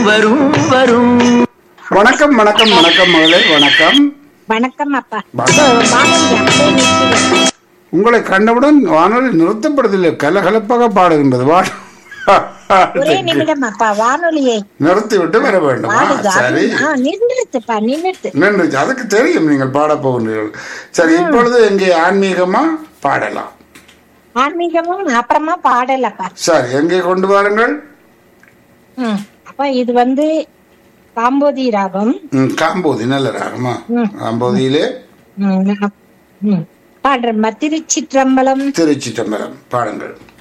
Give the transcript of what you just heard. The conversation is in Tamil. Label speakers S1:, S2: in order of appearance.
S1: வரும் வரும்
S2: வணக்கம் வணக்கம் வணக்கம் மகளே வணக்கம்
S3: வணக்கம் அப்பா
S2: வணக்கம்.
S3: வானொலி அப்படியே நிறுத்திடுங்க.
S2: உங்களை கண்டவுடன் வானொலி நிறுத்தப்படுவதில்லை கலகலப்பாக பாடுகின்றது வா-
S3: ஒரே நிமிடம் அப்பா வானொலியை
S2: நிறுத்திவிட்டு வர வேண்டும் ஆ,
S3: பாடுது
S2: சரி
S3: ஆ நின்றுத்துப்பா நின்றுத்து
S2: நின்றுச்சு அதுக்கு தெரியும் நீங்கள் பாடப் போகின்றீர்கள் சரி இப்பொழுது எங்கே ஆன்மீகமா பாடலாம்
S3: ஆன்மீகமும் அப்புறமா பாடலப்பா
S2: சரி எங்கே கொண்டு வாருங்கள்
S3: ம் அப்பா இது வந்து காம்போதி ராகம்
S2: ம், காம்போதி நல்ல ராகமா
S3: ம்.
S2: காம்போதியிலே
S3: ம், நான்- ம். பாடுறேன் திருச்சிற்றம்பலம்
S2: திருச்சி தம்பரம் பாடுங்கள்